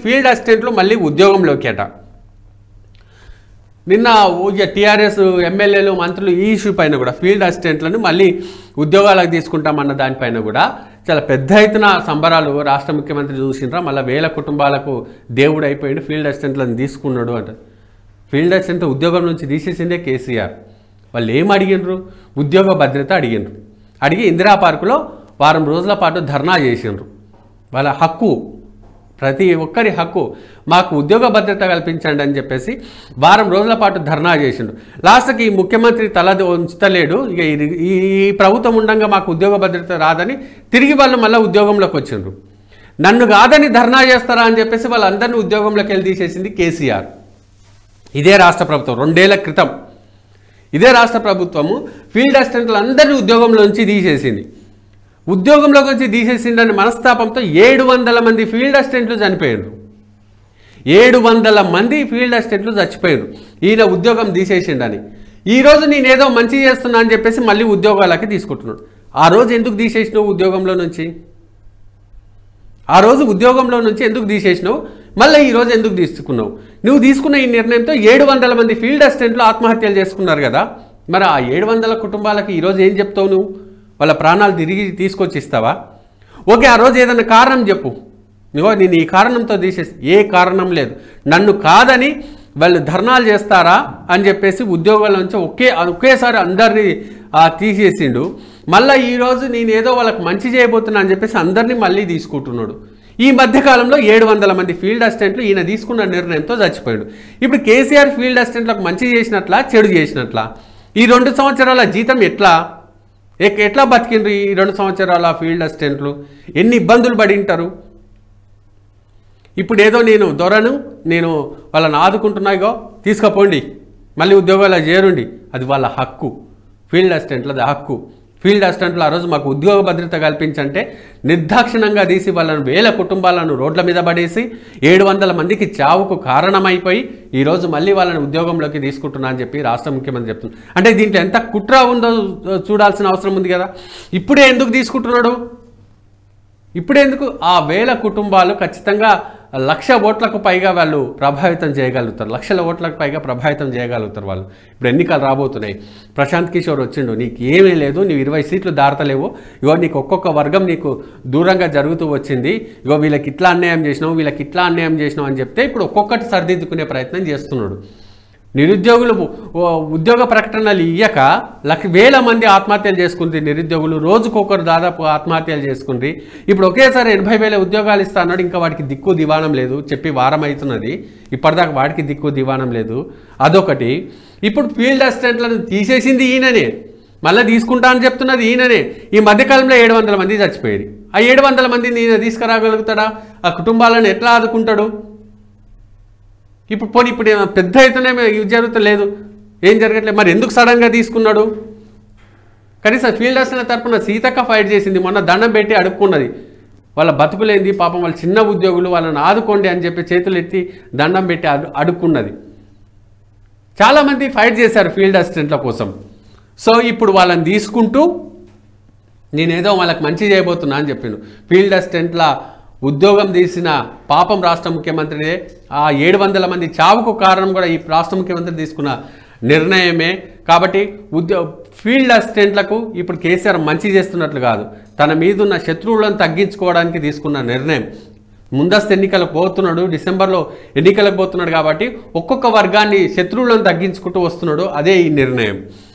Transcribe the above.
field అసిస్టెంట్లు మళ్ళీ ఉద్యోగంలోకి అట నిన్న టీఆర్ఎస్ ఎమ్మెల్యేలు మంత్రులు ఈ ఇష్యూ పైన కూడా ఫీల్డ్ అసిస్టెంట్లను మళ్ళీ ఉద్యోగాలకు తీసుకుంటామన్న దానిపైన కూడా చాలా పెద్ద ఎత్తున సంబరాలు రాష్ట్ర ముఖ్యమంత్రి చూసిండ్రా మళ్ళీ వేల కుటుంబాలకు దేవుడు అయిపోయిండు ఫీల్డ్ అసిస్టెంట్లను తీసుకున్నాడు అంట ఫీల్డ్ అసిస్టెంట్ ఉద్యోగం నుంచి తీసేసిందే కేసీఆర్ వాళ్ళు ఏం అడిగినరు ఉద్యోగ భద్రత అడిగినరు అడిగి ఇందిరా పార్కులో వారం రోజుల పాటు ధర్నా చేసిండ్రు వాళ్ళ హక్కు ప్రతి ఒక్కరి హక్కు మాకు ఉద్యోగ భద్రత కల్పించండి అని చెప్పేసి వారం రోజుల పాటు ధర్నా చేసిండు లాస్ట్కి ఈ ముఖ్యమంత్రి తల ఉంచుతలేడు ఇక ఇది- ఈ ఈ ప్రభుత్వం ఉండగా మాకు ఉద్యోగ భద్రత రాదని తిరిగి వాళ్ళు మళ్ళీ ఉద్యోగంలోకి వచ్చిండ్రు నన్ను కాదని ధర్నా చేస్తారా అని చెప్పేసి వాళ్ళందరినీ ఉద్యోగంలోకి వెళ్ళి తీసేసింది కేసీఆర్ ఇదే రాష్ట్ర ప్రభుత్వం రెండేళ్ల క్రితం ఇదే రాష్ట్ర ప్రభుత్వము ఫీల్డ్ అసిస్టెంట్లు అందరినీ ఉద్యోగంలో నుంచి తీసేసింది ఉద్యోగంలోకి వచ్చి తీసేసిండని మనస్తాపంతో ఏడు వందల మంది ఫీల్డ్ అసిస్టెంట్లు చనిపోయారు ఏడు వందల మంది ఫీల్డ్ అసిస్టెంట్లు చచ్చిపోయారు ఈయన ఉద్యోగం తీసేసిండని ఈరోజు నేనేదో మంచి చేస్తున్నా అని చెప్పేసి మళ్ళీ ఉద్యోగాలకి తీసుకుంటున్నాడు ఆ రోజు ఎందుకు తీసేసినావు ఉద్యోగంలో నుంచి ఆ రోజు ఉద్యోగంలో నుంచి ఎందుకు తీసేసినావు మళ్ళీ ఈ రోజు ఎందుకు తీసుకున్నావు నువ్వు తీసుకున్న ఈ నిర్ణయంతో ఏడు వందల మంది ఫీల్డ్ అసిస్టెంట్లు ఆత్మహత్యలు చేసుకున్నారు కదా మరి ఆ ఏడు వందల కుటుంబాలకు ఈరోజు ఏం చెప్తావు నువ్వు వాళ్ళ ప్రాణాలు తిరిగి తీసుకొచ్చి ఇస్తావా ఓకే ఆ రోజు ఏదైనా కారణం చెప్పు నువ్వు నేను ఈ కారణంతో తీసేసి ఏ కారణం లేదు నన్ను కాదని వాళ్ళు ధర్నాలు చేస్తారా అని చెప్పేసి ఉద్యోగాల నుంచి ఒకే ఒకేసారి అందరినీ ఆ, తీసేసిండు మళ్ళీ ఈరోజు నేను ఏదో వాళ్ళకి మంచి చేయబోతున్నా అని చెప్పేసి అందరినీ మళ్ళీ తీసుకుంటున్నాడు ఈ మధ్యకాలంలో ఏడు వందల మంది ఫీల్డ్ అసిస్టెంట్లు ఈయన తీసుకున్న నిర్ణయంతో చచ్చిపోయాడు ఇప్పుడు కేసీఆర్ ఫీల్డ్ అసిస్టెంట్లకు మంచి చేసినట్లా చెడు చేసినట్లా ఈ రెండు సంవత్సరాల జీతం ఎట్లా ఎక్- ఎట్లా బతికిండ్రు ఈ రెండు సంవత్సరాల ఫీల్డ్ అసిస్టెంట్లు ఎన్ని ఇబ్బందులు పడి ఉంటారు ఇప్పుడు ఏదో నేను దొరను నేను వాళ్ళని ఆదుకుంటున్నాయిగో తీసుకుపోండి మళ్ళీ ఉద్యోగాలు చేరుండి అది వాళ్ళ హక్కు ఫీల్డ్ అసిస్టెంట్లది హక్కు ఫీల్డ్ అసిస్టెంట్లు ఆ రోజు మాకు ఉద్యోగ భద్రత కల్పించంటే నిర్దాక్షిణంగా తీసి వాళ్ళను వేల కుటుంబాలను రోడ్ల మీద పడేసి ఏడు వందల మందికి చావుకు కారణమైపోయి ఈరోజు మళ్ళీ వాళ్ళని ఉద్యోగంలోకి తీసుకుంటున్నా అని చెప్పి రాష్ట్ర ముఖ్యమంత్రి చెప్తున్నారు అంటే దీంట్లో ఎంత కుట్ర ఉందో చూడాల్సిన అవసరం ఉంది కదా ఇప్పుడే ఎందుకు తీసుకుంటున్నాడు ఇప్పుడెందుకు ఆ వేల కుటుంబాలు ఖచ్చితంగా లక్ష ఓట్లకు పైగా వాళ్ళు ప్రభావితం చేయగలుగుతారు లక్షల ఓట్లకు పైగా ప్రభావితం చేయగలుగుతారు వాళ్ళు ఇప్పుడు ఎన్నికలు రాబోతున్నాయి ప్రశాంత్ కిషోర్ వచ్చిండు నీకు ఏమీ లేదు నీవు ఇరవై సీట్లు దాటలేవు ఇగో నీకు ఒక్కొక్క వర్గం నీకు దూరంగా జరుగుతూ వచ్చింది ఇగో వీళ్ళకి ఇట్లా అన్యాయం చేసినావు వీళ్ళకి ఇట్లా అన్యాయం చేసినావు అని చెప్తే ఇప్పుడు ఒక్కొక్కటి సరిదిద్దుకునే ప్రయత్నం చేస్తున్నాడు నిరుద్యోగులు ఓ ఉద్యోగ ప్రకటనలు ఇయ్యక లక్ష వేల మంది ఆత్మహత్యలు చేసుకుంది నిరుద్యోగులు రోజుకొకరు దాదాపు ఆత్మహత్యలు చేసుకుంది ఇప్పుడు ఒకేసారి ఎనభై వేల ఉద్యోగాలు ఇస్తా అన్నాడు ఇంకా వాడికి దిక్కు దివాణం లేదు చెప్పి వారం అవుతున్నది ఇప్పటిదాకా వాడికి దిక్కు దివాణం లేదు అదొకటి ఇప్పుడు ఫీల్డ్ అసిస్టెంట్లను తీసేసింది ఈయననే మళ్ళీ తీసుకుంటా అని చెప్తున్నది ఈయననే ఈ మధ్యకాలంలో ఏడు వందల మంది చచ్చిపోయేది ఆ ఏడు వందల మందిని ఈయన తీసుకురాగలుగుతాడా ఆ కుటుంబాలను ఎట్లా ఆదుకుంటాడు ఇప్పుడు పోనీ ఇప్పుడు ఏమో పెద్ద ఎత్తున ఏమీ ఇది జరుగుతలేదు ఏం జరగట్లేదు మరి ఎందుకు సడన్గా తీసుకున్నాడు కనీసం ఫీల్డ్ అసిస్టెంట్ తరపున సీతక్క ఫైట్ చేసింది మొన్న దండం పెట్టి అడుక్కున్నది వాళ్ళ బతుకులేంది పాపం వాళ్ళ చిన్న ఉద్యోగులు వాళ్ళని ఆదుకోండి అని చెప్పి చేతులు ఎత్తి దండం పెట్టి అడు అడుక్కున్నది చాలామంది ఫైట్ చేశారు ఫీల్డ్ అసిస్టెంట్ల కోసం సో ఇప్పుడు వాళ్ళని తీసుకుంటూ నేనేదో వాళ్ళకి మంచి చేయబోతున్నా అని చెప్పిండు ఫీల్డ్ అసిస్టెంట్ల ఉద్యోగం తీసిన పాపం రాష్ట్ర ముఖ్యమంత్రిదే ఆ ఏడు వందల మంది చావుకు కారణం కూడా ఈ రాష్ట్ర ముఖ్యమంత్రి తీసుకున్న నిర్ణయమే కాబట్టి ఉద్యో ఫీల్డ్ అసిస్టెంట్లకు ఇప్పుడు కేసీఆర్ మంచి చేస్తున్నట్లు కాదు తన మీదున్న శత్రువులను తగ్గించుకోవడానికి తీసుకున్న నిర్ణయం ముందస్తు ఎన్నికలకు పోతున్నాడు డిసెంబర్లో ఎన్నికలకు పోతున్నాడు కాబట్టి ఒక్కొక్క వర్గాన్ని శత్రువులను తగ్గించుకుంటూ వస్తున్నాడు అదే ఈ నిర్ణయం